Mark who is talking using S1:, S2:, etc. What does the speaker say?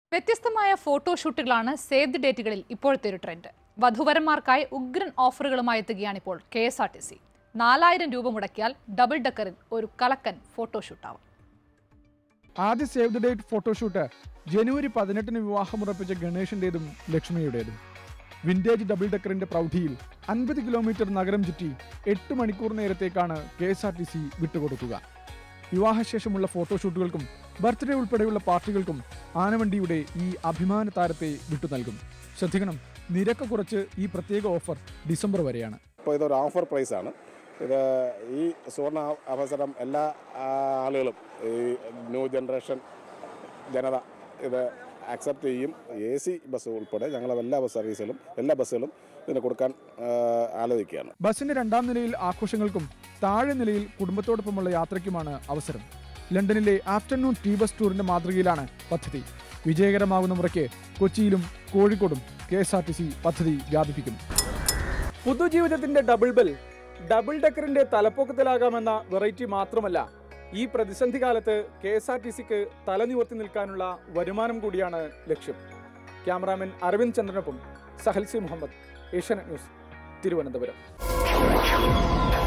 S1: വ്യത്യസ്തമായ ഫോട്ടോഷൂട്ടുകളാണ് save the ഡേറ്റുകളിൽ ഇപ്പോഴത്തെ ഒരു ട്രെൻഡ് വധുവരന്മാർക്കായി ഉഗ്രൻ ഓഫറുകളുമായി എത്തുകയാണ് ഇപ്പോൾ K S R T C നാലായിരം രൂപ മുടക്കിയാൽ ഡബിൾ ഡക്കറിൽ ഒരു കലക്കൻ ഫോട്ടോഷൂട്ടാവും
S2: ആദ്യ സേവ് ദ ഡേറ്റ് ഫോട്ടോഷൂട്ട് ജനുവരി പതിനെട്ടിന് വിവാഹമുറപ്പിച്ച ഗണേഷിന്റേതും ലക്ഷ്മിയുടേതും വിന്റേജ് ഡബിൾ ഡക്കറിന്റെ പ്രൗഢിയിൽ അൻപത് കിലോമീറ്റർ നഗരം ചുറ്റി എട്ട് മണിക്കൂർ നേരത്തേക്കാണ് K S R T C വിട്ടുകൊടുക്കുക വിവാഹശേഷമുള്ള ഫോട്ടോഷൂട്ടുകൾക്കും ബർത്ത്ഡേ ഉൾപ്പെടെയുള്ള പാർട്ടികൾക്കും ആനവണ്ടിയുടെ ഈ അഭിമാന താരത്തെ വിട്ടു നൽകും ശ്രദ്ധിക്കണം നിരക്ക് കുറച്ച് ഈ പ്രത്യേക ഓഫർ ഡിസംബർ വരെയാണ്
S3: ഇപ്പോൾ ഇതൊരു ഓഫർ പ്രൈസാണ് ഇത് ഈ സുവർണ അവസരം എല്ലാ ആ, ആളുകളും ഈ ന്യൂ ജനറേഷൻ ജനത ഇത് അക്സെപ്റ്റ് ചെയ്യും എ സി ബസ് ഉൾപ്പെടെ ഞങ്ങൾ എല്ലാ ബസ് സർവീസുകളും എല്ലാ ബസ്സുകളും ഇതിന് കൊടുക്കാൻ ആ, ആലോചിക്കുകയാണ്
S2: ബസിന്റെ രണ്ടാം നിലയിൽ ആഘോഷങ്ങൾക്കും താഴെ നിലയിൽ കുടുംബത്തോടൊപ്പമുള്ള യാത്രയ്ക്കുമാണ് അവസരം ലണ്ടനിലെ ആഫ്റ്റർനൂൺ ടീ ബസ് ടൂറിന്റെ മാതൃകയിലാണ് പദ്ധതി വിജയകരമാകുന്ന മുറയ്ക്ക് കൊച്ചിയിലും കോഴിക്കോടും K S R T C പദ്ധതി വ്യാപിപ്പിക്കും പുതുജീവിതത്തിന്റെ ഡബിൾ ബെൽ ഡബിൾ ഡക്കറിന്റെ തലപ്പൊക്കത്തിലാകാമെന്ന വെറൈറ്റി മാത്രമല്ല ഈ പ്രതിസന്ധി കാലത്ത് കെ എസ് ആർ ടി സിക്ക് തലനിവർത്തി നിൽക്കാനുള്ള വരുമാനം കൂടിയാണ് ലക്ഷ്യം ക്യാമറാമാൻ അരവിന്ദ് ചന്ദ്രനൊപ്പം സഹൽസി മുഹമ്മദ് ഏഷ്യാനെറ്റ് ന്യൂസ് തിരുവനന്തപുരം